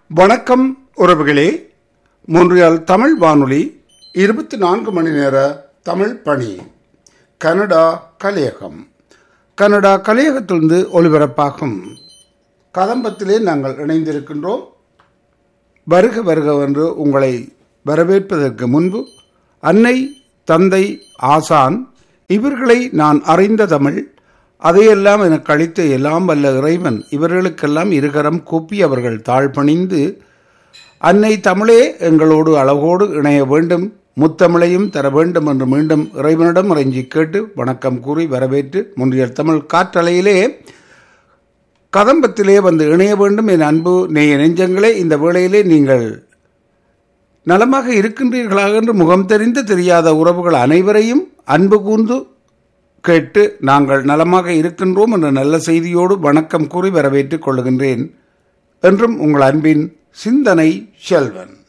வணக்கம் உறவுகளே மொன்றியால் தமிழ் வானொலி இருபத்தி நான்கு மணி நேர தமிழ் பணி கனடா கலையகம் கனடா கலையகத்திலிருந்து ஒலிபரப்பாகும் கதம்பத்திலே நாங்கள் இணைந்திருக்கின்றோம் வருக வருக என்று உங்களை வரவேற்பதற்கு முன்பு அன்னை தந்தை ஆசான் இவர்களை நான் அறிந்த தமிழ் அதையெல்லாம் எனக்கு அளித்த எல்லாம் வல்ல இறைவன் இவர்களுக்கெல்லாம் இருகரம் கூப்பி அவர்கள் தாழ்பணிந்து அன்னை தமிழே எங்களோடு அழகோடு இணைய வேண்டும் முத்தமிழையும் தர வேண்டும் என்று மீண்டும் இறைவனிடம் இறைஞ்சி கேட்டு வணக்கம் கூறி வரவேற்று முன்றியல் தமிழ் காற்றலையிலே கதம்பத்திலே வந்து இணைய வேண்டும் என் அன்பு நேய நெஞ்சங்களே இந்த வேளையிலே நீங்கள் நலமாக இருக்கின்றீர்களாக என்று முகம் தெரிந்து தெரியாத உறவுகள் அனைவரையும் அன்பு கூர்ந்து கேட்டு நாங்கள் நலமாக இருக்கின்றோம் என்ற நல்ல செய்தியோடு வணக்கம் கூறி வரவேற்றுக் கொள்கின்றேன் என்றும் உங்கள் அன்பின் சிந்தனை செல்வன்